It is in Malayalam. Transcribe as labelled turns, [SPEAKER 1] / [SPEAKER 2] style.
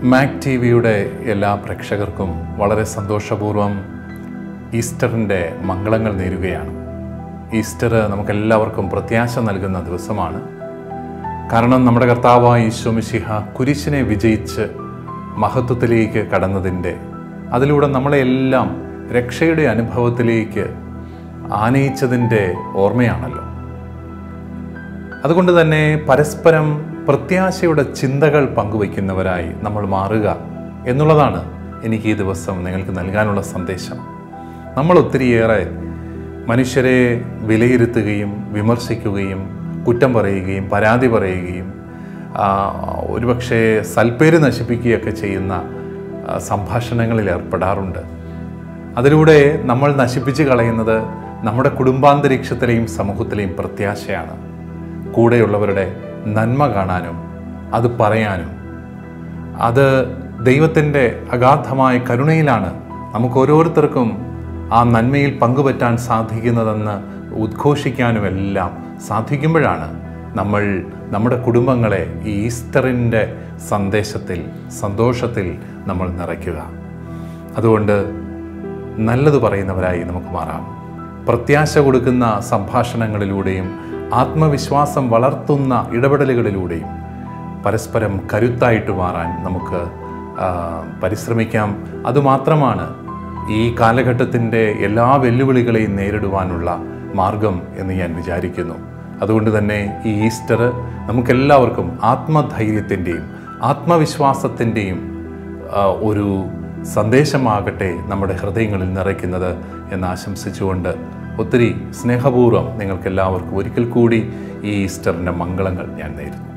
[SPEAKER 1] മാക് ടി വിയുടെ എല്ലാ പ്രേക്ഷകർക്കും വളരെ സന്തോഷപൂർവ്വം ഈസ്റ്ററിൻ്റെ മംഗളങ്ങൾ നേരുകയാണ് ഈസ്റ്റർ നമുക്കെല്ലാവർക്കും പ്രത്യാശ നൽകുന്ന ദിവസമാണ് കാരണം നമ്മുടെ കർത്താവായ ഈശോമിശിഹ കുരിശിനെ വിജയിച്ച് മഹത്വത്തിലേക്ക് കടന്നതിൻ്റെ അതിലൂടെ നമ്മളെല്ലാം രക്ഷയുടെ അനുഭവത്തിലേക്ക് ആനയിച്ചതിൻ്റെ ഓർമ്മയാണല്ലോ അതുകൊണ്ട് തന്നെ പരസ്പരം പ്രത്യാശയുടെ ചിന്തകൾ പങ്കുവയ്ക്കുന്നവരായി നമ്മൾ മാറുക എന്നുള്ളതാണ് എനിക്ക് ഈ ദിവസം നിങ്ങൾക്ക് നൽകാനുള്ള സന്ദേശം നമ്മൾ ഒത്തിരിയേറെ മനുഷ്യരെ വിലയിരുത്തുകയും വിമർശിക്കുകയും കുറ്റം പറയുകയും പരാതി പറയുകയും ആ, ഒരുപക്ഷെ സൽപ്പേര് നശിപ്പിക്കുകയൊക്കെ ചെയ്യുന്ന ആ, സംഭാഷണങ്ങളിൽ ഏർപ്പെടാറുണ്ട് അതിലൂടെ നമ്മൾ നശിപ്പിച്ച് കളയുന്നത് നമ്മുടെ കുടുംബാന്തരീക്ഷത്തിലെയും സമൂഹത്തിലെയും പ്രത്യാശയാണ് കൂടെയുള്ളവരുടെ നന്മ കാണാനും അത് പറയാനും അത് ദൈവത്തിൻ്റെ അഗാധമായ കരുണയിലാണ് നമുക്ക് ഓരോരുത്തർക്കും ആ നന്മയിൽ പങ്കുപറ്റാൻ സാധിക്കുന്നതെന്ന് ഉദ്ഘോഷിക്കാനുമെല്ലാം സാധിക്കുമ്പോഴാണ് നമ്മൾ നമ്മുടെ കുടുംബങ്ങളെ ഈ ഈസ്റ്ററിൻ്റെ സന്ദേശത്തിൽ സന്തോഷത്തിൽ നമ്മൾ നിറയ്ക്കുക അതുകൊണ്ട് നല്ലത് പറയുന്നവരായി നമുക്ക് മാറാം പ്രത്യാശ കൊടുക്കുന്ന സംഭാഷണങ്ങളിലൂടെയും ആത്മവിശ്വാസം വളർത്തുന്ന ഇടപെടലുകളിലൂടെയും പരസ്പരം കരുത്തായിട്ട് മാറാൻ നമുക്ക് ആ, പരിശ്രമിക്കാം അതുമാത്രമാണ് ഈ കാലഘട്ടത്തിൻ്റെ എല്ലാ വെല്ലുവിളികളെയും നേരിടുവാനുള്ള മാർഗം എന്ന് ഞാൻ വിചാരിക്കുന്നു അതുകൊണ്ട് തന്നെ ഈ ഈസ്റ്റർ നമുക്കെല്ലാവർക്കും ആത്മധൈര്യത്തിൻ്റെയും ആത്മവിശ്വാസത്തിൻ്റെയും ആ, ഒരു സന്ദേശമാകട്ടെ നമ്മുടെ ഹൃദയങ്ങളിൽ നിറയ്ക്കുന്നത് എന്ന് ആശംസിച്ചുകൊണ്ട് ഒത്തിരി സ്നേഹപൂർവ്വം നിങ്ങൾക്കെല്ലാവർക്കും ഒരിക്കൽ കൂടി ഈ ഈസ്റ്ററിൻ്റെ മംഗളങ്ങൾ ഞാൻ നേരുന്നു